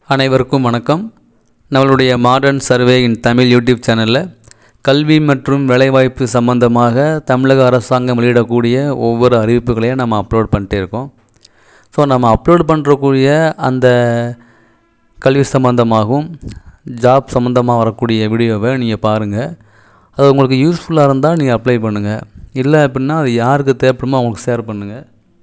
அனைவருக்கும் வணக்கம் நம்மளுடைய modern survey in Tamil YouTube சேனலில் கல்வி மற்றும் வேலைவாய்ப்பு சம்பந்தமாக தமிழக அரசாங்கம் வெளியிடக்கூடிய ஒவ்வொரு அறிவிப்புகளையும் நம்ம அப்லோட் பண்ணிட்டே இருக்கோம் ஸோ நம்ம அப்லோட் பண்ணுறக்கூடிய அந்த கல்வி சம்பந்தமாகவும் ஜாப் சம்மந்தமாக வரக்கூடிய வீடியோவை நீங்கள் பாருங்கள் அது உங்களுக்கு யூஸ்ஃபுல்லாக இருந்தால் நீங்கள் அப்ளை பண்ணுங்கள் இல்லை அப்படின்னா அது யாருக்கு தேவைப்படுமோ அவங்களுக்கு ஷேர் பண்ணுங்கள்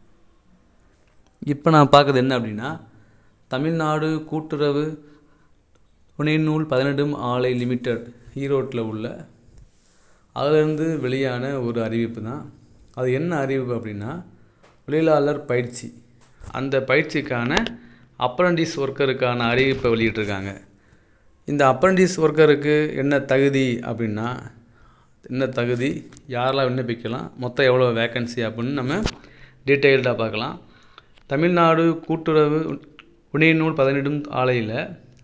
இப்போ நான் பார்க்குறது என்ன அப்படின்னா தமிழ்நாடு கூட்டுறவு துணைநூல் பதினெடும் ஆலை லிமிடெட் ஈரோட்டில் உள்ள அதிலிருந்து வெளியான ஒரு அறிவிப்பு தான் அது என்ன அறிவிப்பு அப்படின்னா தொழிலாளர் பயிற்சி அந்த பயிற்சிக்கான அப்ரண்டிஸ் ஒர்க்கருக்கான அறிவிப்பை வெளியிட்டிருக்காங்க இந்த அப்ரண்டிஸ் ஒர்க்கருக்கு என்ன தகுதி அப்படின்னா என்ன தகுதி யாரெல்லாம் விண்ணப்பிக்கலாம் மொத்தம் எவ்வளோ வேக்கன்சி அப்படின்னு நம்ம டீட்டெயில்டாக பார்க்கலாம் தமிழ்நாடு கூட்டுறவு உணைநூல் பதினெடும் ஆலையில்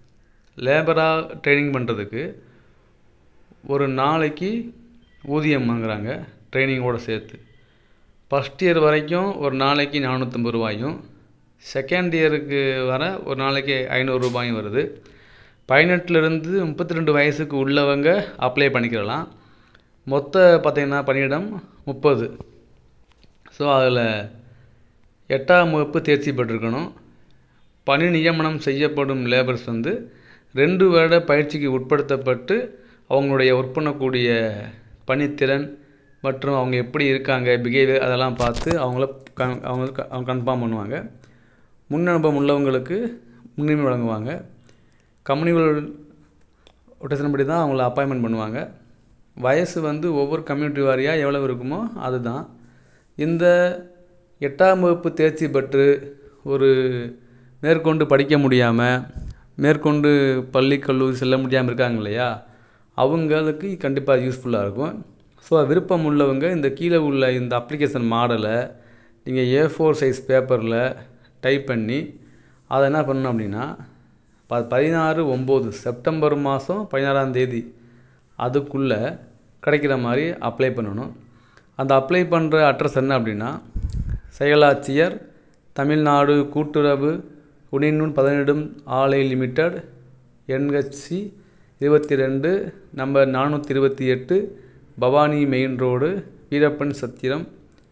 லேபராக ட்ரைனிங் பண்ணுறதுக்கு ஒரு நாளைக்கு ஊதியம் வாங்குறாங்க ட்ரைனிங்கோடு சேர்த்து ஃபஸ்ட் இயர் வரைக்கும் ஒரு நாளைக்கு நானூற்றம்பது ரூபாயும் செகண்ட் இயருக்கு வர ஒரு நாளைக்கு ஐநூறு ரூபாயும் வருது பதினெட்டுலேருந்து முப்பத்தி ரெண்டு வயசுக்கு உள்ளவங்க அப்ளை பண்ணிக்கலாம் மொத்த பார்த்திங்கன்னா பணியிடம் முப்பது ஸோ அதில் எட்டாம் வகுப்பு தேர்ச்சி பெற்றிருக்கணும் பணி நியமனம் செய்யப்படும் லேபர்ஸ் வந்து ரெண்டு வருட பயிற்சிக்கு உட்படுத்தப்பட்டு அவங்களுடைய ஒர்க் பண்ணக்கூடிய பணித்திறன் மற்றும் அவங்க எப்படி இருக்காங்க பிஹேவியர் அதெல்லாம் பார்த்து அவங்கள கன் அவங்களுக்கு அவங்க கன்ஃபார்ம் பண்ணுவாங்க முன் அனுபவம் உள்ளவங்களுக்கு முன்னுரிமை வழங்குவாங்க கம்பெனிகள் ரொட்டேஷன் படி தான் அவங்கள அப்பாயின்மெண்ட் பண்ணுவாங்க வயசு வந்து ஒவ்வொரு கம்யூனிட்டி வாரியாக எவ்வளோ இருக்குமோ அதுதான் இந்த எட்டாம் வகுப்பு தேர்ச்சி பெற்று ஒரு மேற்கொண்டு படிக்க முடியாமல் மேற்கொண்டு பள்ளி கல்லூரி செல்ல முடியாமல் இருக்காங்க இல்லையா அவங்களுக்கு கண்டிப்பாக யூஸ்ஃபுல்லாக இருக்கும் ஸோ விருப்பம் உள்ளவங்க இந்த கீழே உள்ள இந்த அப்ளிகேஷன் மாடலை நீங்கள் ஏ ஃபோர் சைஸ் பேப்பரில் டைப் பண்ணி அதை என்ன பண்ணணும் அப்படின்னா ப பதினாறு ஒம்பது செப்டம்பர் மாதம் பதினாறாம் தேதி அதுக்குள்ளே கிடைக்கிற மாதிரி அப்ளை பண்ணணும் அந்த அப்ளை பண்ணுற அட்ரஸ் என்ன அப்படின்னா செயலாட்சியர் தமிழ்நாடு கூட்டுறவு உணிநூல் பதினெடும் ஆலை லிமிடெட் என்ஹெச்சி இருபத்தி ரெண்டு நம்பர் நானூற்றி இருபத்தி எட்டு பவானி மெயின் ரோடு வீரப்பன் சத்திரம்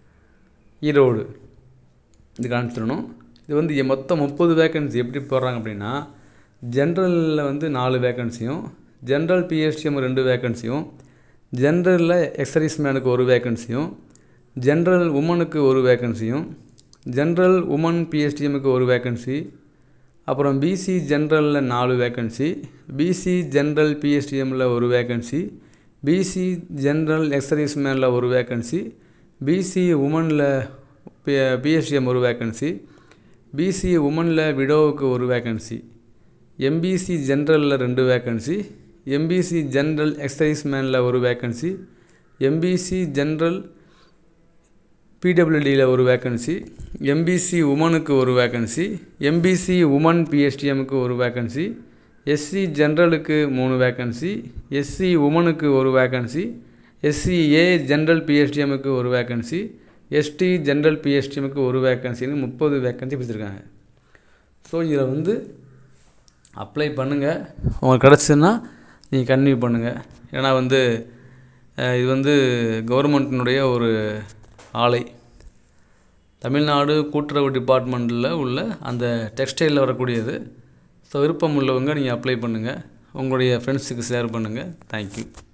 ஈரோடு இதுக்கு அனுப்பிச்சிடணும் இது வந்து எ- மொத்தம் முப்பது வேக்கன்சி எப்படி போடுறாங்க அப்படின்னா ஜென்ரலில் வந்து நாலு வேக்கன்சியும் ஜென்ரல் பிஎஸ்டிஎம் ரெண்டு வேக்கன்சியும் ஜென்ரலில் எக்ஸர்வீஸ் மேனுக்கு ஒரு வேக்கன்சியும் ஜென்ரல் உமனுக்கு ஒரு வேக்கன்சியும் ஜென்ரல் உமன் பிஎஸ்டிஎம்முக்கு ஒரு வேக்கன்சி அப்புறம் பிசி ஜென்ரலில் நாலு வேக்கன்சி பிசி ஜென்ரல் பிஎஸ்டிஎம்மில் ஒரு வேக்கன்சி பிசி ஜென்ரல் எக்ஸர்வீஸ் மேனில் ஒரு வேக்கன்சி பிசி உமனில் பி பிஎஸ்டிஎம் ஒரு வேக்கன்சி பிசி உமனில் விடோவுக்கு ஒரு வேக்கன்சி எம்பிசி ஜென்ரலில் ரெண்டு வேக்கன்சி எம்பிசி ஜென்ரல் எக்ஸைஸ் மேனில் ஒரு வேக்கன்சி எம்பிசி ஜென்ரல் பிடபிள்யூடியில் ஒரு வேக்கன்சி எம்பிசி உமனுக்கு ஒரு வேக்கன்சி எம்பிசி உமன் பிஎஸ்டிஎம்முக்கு ஒரு வேக்கன்சி எஸ்சி ஜென்ரலுக்கு மூணு வேக்கன்சி எஸ்சி உமனுக்கு ஒரு வேக்கன்சி எஸ்சி ஏ ஜென்ரல் பிஎஸ்டிஎம்முக்கு ஒரு வேக்கன்சி எஸ்டி ஜென்ரல் பிஎஸ்டிஎம்முக்கு ஒரு வேக்கன்சின்னு முப்பது வேக்கன்சி பிடிச்சிருக்காங்க ஸோ இதில் வந்து அப்ளை பண்ணுங்கள் உங்களுக்கு கிடச்சுன்னா நீங்கள் கன்டினியூ பண்ணுங்கள் ஏன்னா வந்து அஹ், இது வந்து கவர்மெண்ட்டினுடைய ஒரு ஆலை தமிழ்நாடு கூட்டுறவு டிபார்ட்மெண்ட்டில் உள்ள அந்த டெக்ஸ்டைலில் வரக்கூடியது ஸோ விருப்பம் உள்ளவங்க நீங்கள் அப்ளை பண்ணுங்கள் உங்களுடைய ஃப்ரெண்ட்ஸுக்கு ஷேர் பண்ணுங்கள் தேங்க்யூ